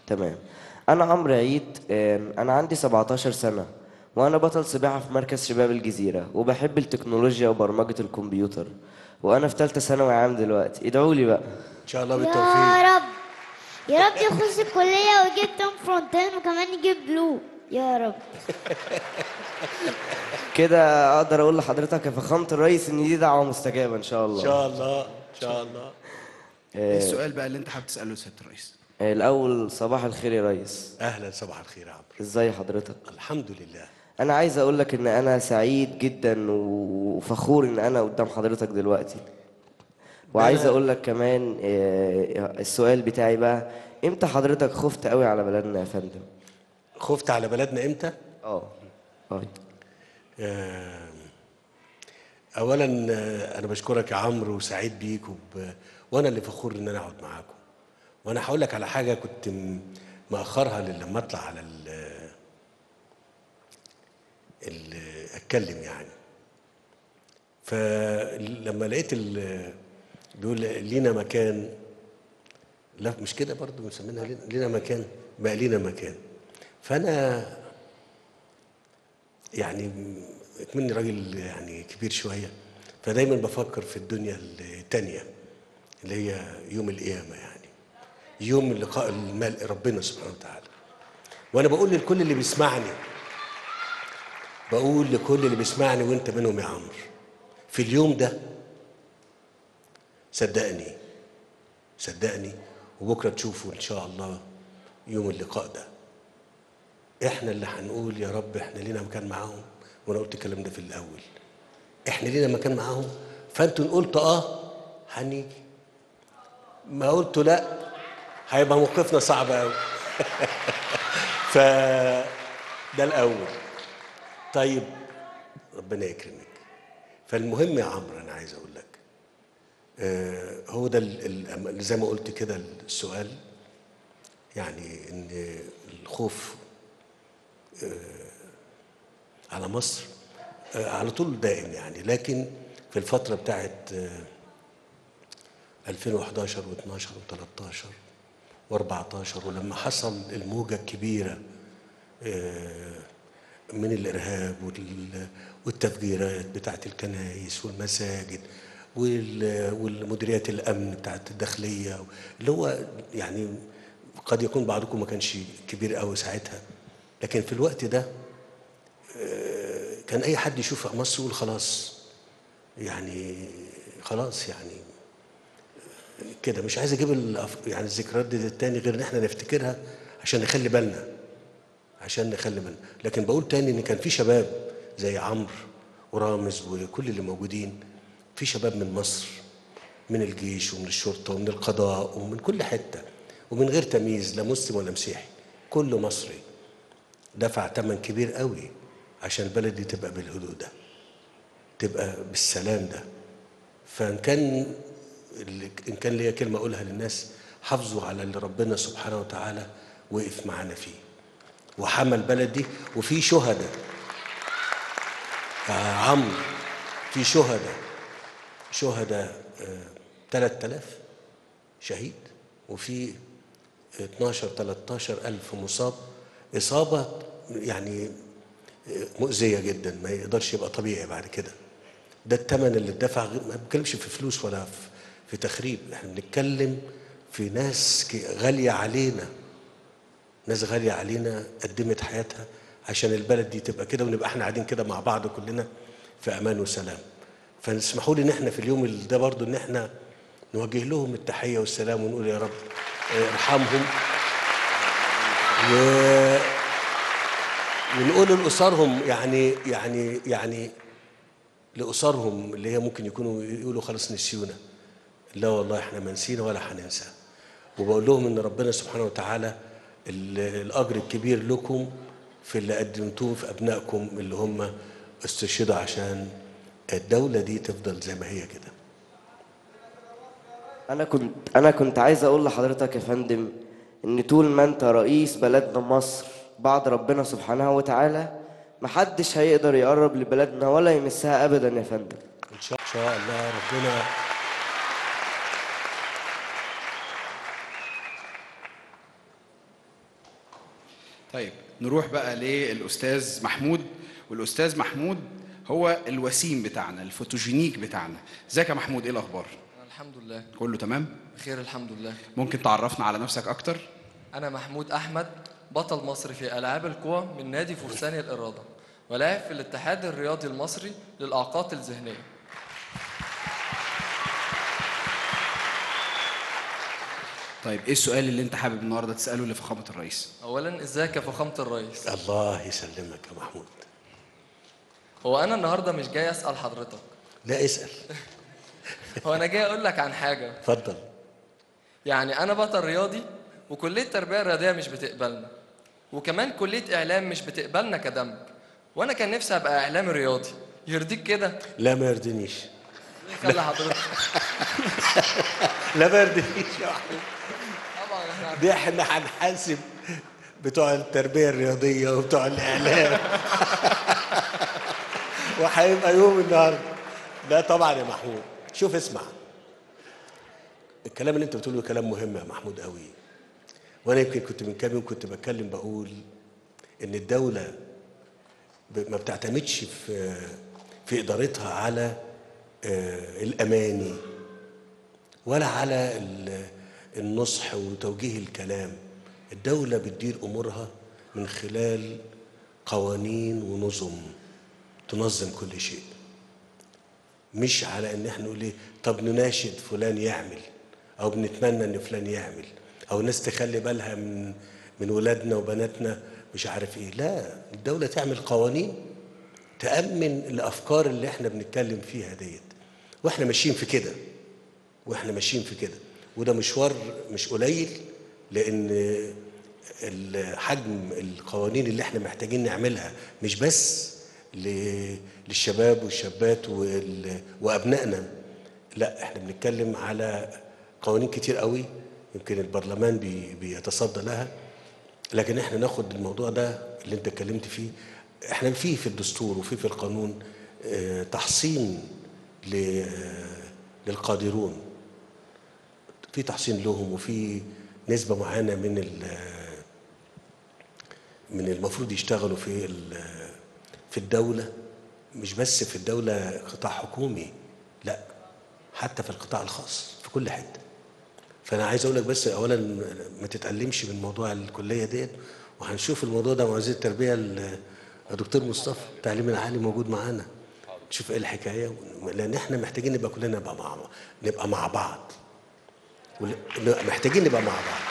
تمام انا عمرو عيد آم، انا عندي 17 سنة وانا بطل سباحة في مركز شباب الجزيرة وبحب التكنولوجيا وبرمجة الكمبيوتر وانا في ثالثة ثانوي عام دلوقتي ادعوا لي بقى ان شاء الله بالتوفيق يا رب يا رب يخش الكلية ويجيب توم فرونتين وكمان يجيب بلو يا رب كده اقدر اقول لحضرتك يا فخامة الرئيس ان دي دعوة مستجابة ان شاء ان الله شاء الله ان شاء الله ايه السؤال بقى اللي انت حابب تساله لسياده الرئيس آه، الاول صباح الخير يا ريس اهلا صباح الخير يا عمرو ازاي حضرتك الحمد لله انا عايز اقول لك ان انا سعيد جدا وفخور ان انا قدام حضرتك دلوقتي وعايز اقول لك كمان آه، السؤال بتاعي بقى امتى حضرتك خفت قوي على بلدنا يا فندم خفت على بلدنا امتى اه اه آه، اولا آه، انا بشكرك يا عمرو وسعيد بيك وب... وانا اللي فخور ان انا اقعد معاكم وانا هقول لك على حاجه كنت م- مأخرها لما اطلع على ال... ال... اتكلم يعني فلما لقيت ال... بيقول لينا مكان لا مش كده برضو مسمينها لينا- لينا مكان بقى لينا مكان فانا يعني مني راجل يعني كبير شوية فدايما بفكر في الدنيا التانية اللي هي يوم القيامة يعني يوم لقاء الملء ربنا سبحانه وتعالى وأنا بقول لكل اللي بيسمعني بقول لكل اللي بيسمعني وانت منهم يا عمرو في اليوم ده صدقني صدقني وبكرة تشوفوا إن شاء الله يوم اللقاء ده احنا اللي هنقول يا رب احنا لينا مكان معاهم وانا قلت الكلام ده في الاول احنا لينا مكان معاهم فانتوا إن قلت اه هنيجي ما قلتوا لا هيبقى موقفنا صعب قوي ف ده الاول طيب ربنا يكرمك فالمهم يا عمرو انا عايز اقول لك آه هو ده ال- ال- زي ما قلت كده السؤال يعني ان الخوف على مصر آه، على طول دائم يعني لكن في الفترة بتاعت آه، 2011 و12 و13 و14 ولما حصل الموجة الكبيرة آه، من الإرهاب وال- والتفجيرات بتاعت الكنائس والمساجد وال- والمديريات الأمن بتاعت الداخلية اللي هو يعني قد يكون بعضكم ما كانش كبير قوي ساعتها لكن في الوقت ده كان اي حد يشوف مصر يقول خلاص يعني خلاص يعني كده مش عايز اجيب الأف- يعني الذكريات دي التاني غير ان احنا نفتكرها عشان نخلي بالنا عشان نخلي بالنا لكن بقول تاني ان كان في شباب زي عمرو ورامز وكل اللي موجودين في شباب من مصر من الجيش ومن الشرطه ومن القضاء ومن كل حته ومن غير تمييز لا مسلم ولا مسيحي كله مصري دفع ثمن كبير قوي عشان البلد دي تبقى بالهدوء ده تبقى بالسلام ده فان كان اللي- ان كان ليا كلمه اقولها للناس حافظوا على اللي ربنا سبحانه وتعالى وقف معانا فيه وحمى البلد دي وفي شهداء يا عمرو في شهداء شهداء آه، 3000 شهيد وفي 12 13 ألف مصاب إصابة يعني مؤذية جدا ما يقدرش يبقى طبيعي بعد كده ده الثمن اللي اتدفع غير- ما بنتكلمش في فلوس ولا في, في تخريب احنا بنتكلم في ناس ك- غالية علينا ناس غالية علينا قدمت حياتها عشان البلد دي تبقى كده ونبقى احنا قاعدين كده مع بعض كلنا في امان وسلام فنسمحوا لي ان احنا في اليوم ال- ده برضو ان احنا نوجه لهم التحية والسلام ونقول يا رب اه، ارحمهم و ونقول لأسرهم يعني يعني يعني لأسرهم اللي هي ممكن يكونوا يقولوا خلاص نسيونا لا والله احنا ما نسينا ولا هننسى وبقول لهم ان ربنا سبحانه وتعالى ال- الاجر الكبير لكم في اللي قدمتوه في ابنائكم اللي هم استشهدوا عشان الدوله دي تفضل زي ما هي كده انا كنت انا كنت عايز اقول لحضرتك يا فندم ان طول ما انت رئيس بلدنا مصر بعد ربنا سبحانه وتعالى محدش هيقدر يقرب لبلدنا ولا يمسها ابدا يا فندم ان شاء إن شاء الله ربنا طيب نروح بقى للاستاذ محمود والاستاذ محمود هو الوسيم بتاعنا الفوتوجينيك بتاعنا ازيك يا محمود ايه الاخبار الحمد لله كله تمام بخير الحمد لله ممكن تعرفنا على نفسك اكتر أنا محمود أحمد بطل مصر في ألعاب القوى من نادي فرسان الإرادة ولاعب في الاتحاد الرياضي المصري للإعاقات الذهنية طيب ايه السؤال اللي انت حابب النهارده تساله لفخامه الرئيس أولا إزيك يا فخامة الرئيس الله يسلمك يا محمود هو أنا النهاردة مش جاي أسأل حضرتك لا اسال هو أنا جاي أقول لك عن حاجة اتفضل يعني أنا بطل رياضي وكلية التربية الرياضية مش بتقبلنا وكمان كلية إعلام مش بتقبلنا كدمج وأنا كان نفسي أبقى إعلامي رياضي يرضيك كده لا ما يرضينيش خلي حضرتك لا ما يرضينيش يا محمود طبعا احنا دي احنا هنحاسب بتوع التربيه الرياضيه وبتوع الاعلام وهيبقى يوم النهارده لا طبعا يا محمود شوف اسمع الكلام اللي انت بتقوله كلام مهم يا محمود قوي وانا يمكن كنت من كام يوم كنت بتكلم بقول ان الدوله ب- ما بتعتمدش في في ادارتها على آه، الاماني ولا على ال- النصح وتوجيه الكلام الدولة بتدير أمورها من خلال قوانين ونظم تنظم كل شيء مش على ان احنا نقول ايه طب نناشد فلان يعمل او بنتمنى ان فلان يعمل او ناس تخلي بالها من من ولادنا وبناتنا مش عارف ايه لا الدولة تعمل قوانين تأمن الأفكار اللي احنا بنتكلم فيها ديت واحنا ماشيين في كده واحنا ماشيين في كده وده مشوار مش قليل لان حجم القوانين اللي احنا محتاجين نعملها مش بس ل- للشباب والشابات وال- وابنائنا لا احنا بنتكلم على قوانين كتير قوي يمكن البرلمان بي بيتصدى لها لكن احنا ناخد الموضوع ده اللي انت اتكلمت فيه احنا فيه في الدستور وفيه في القانون اه، تحصين ل- للقادرون في تحصين لهم وفي نسبة معينة من ال من المفروض يشتغلوا في ال- في الدولة مش بس في الدولة قطاع حكومي لا حتى في القطاع الخاص في كل حتة فأنا عايز أقول لك بس أولا ما تتألمش من موضوع الكلية ديت وهنشوف الموضوع ده مع وزير التربية ال- الدكتور مصطفى التعليم العالي موجود معانا نشوف ايه الحكايه لان احنا محتاجين نبقى كلنا نبقى مع نبقى مع بعض ول- محتاجين نبقى مع بعض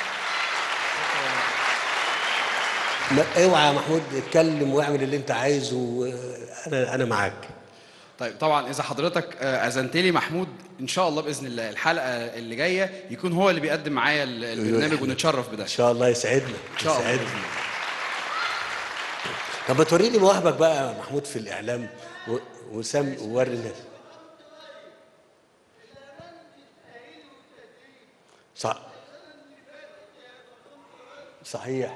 ما اوعى يا محمود اتكلم واعمل اللي انت عايزه انا انا معاك طيب طبعا اذا حضرتك آه، اذنت لي محمود ان شاء الله باذن الله الحلقه اللي جايه يكون هو اللي بيقدم معايا ال- البرنامج ونتشرف بده ان شاء الله يسعدنا ان شاء الله يسعدنا طب ما توريني مواهبك بقى يا محمود في الاعلام و- وسام ووري الناس صح صحيح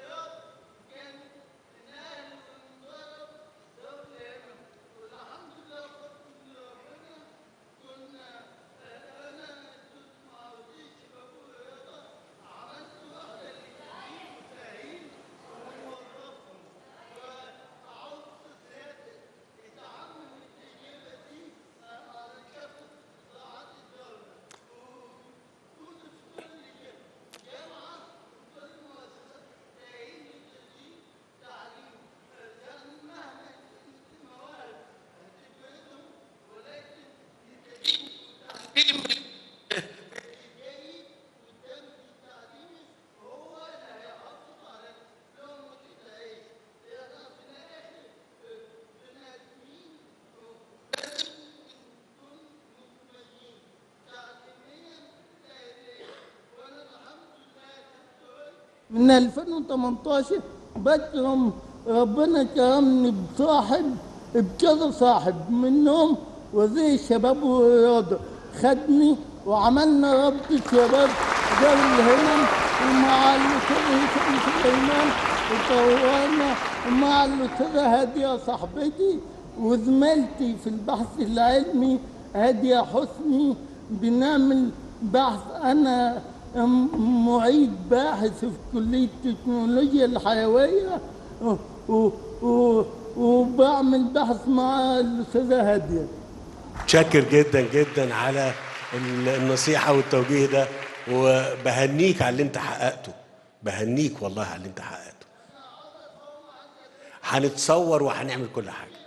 من 2018 بكرم ربنا كرمني بصاحب بكذا صاحب منهم وزير الشباب والرياضة خدني وعملنا رابطة شباب ذوي الهمم ومع الأستاذ هشام سليمان وطورنا ومع الأستاذة هادية صاحبتي وزميلتي في البحث العلمي هادية حسني بنعمل بحث أنا م- معيد باحث في كلية التكنولوجيا الحيوية و- و- و- وبعمل بحث مع الأستاذة هادية شاكر جدا جدا على ال- النصيحة والتوجيه ده وبهنيك على اللي انت حققته بهنيك والله على اللي انت حققته هنتصور وهنعمل كل حاجة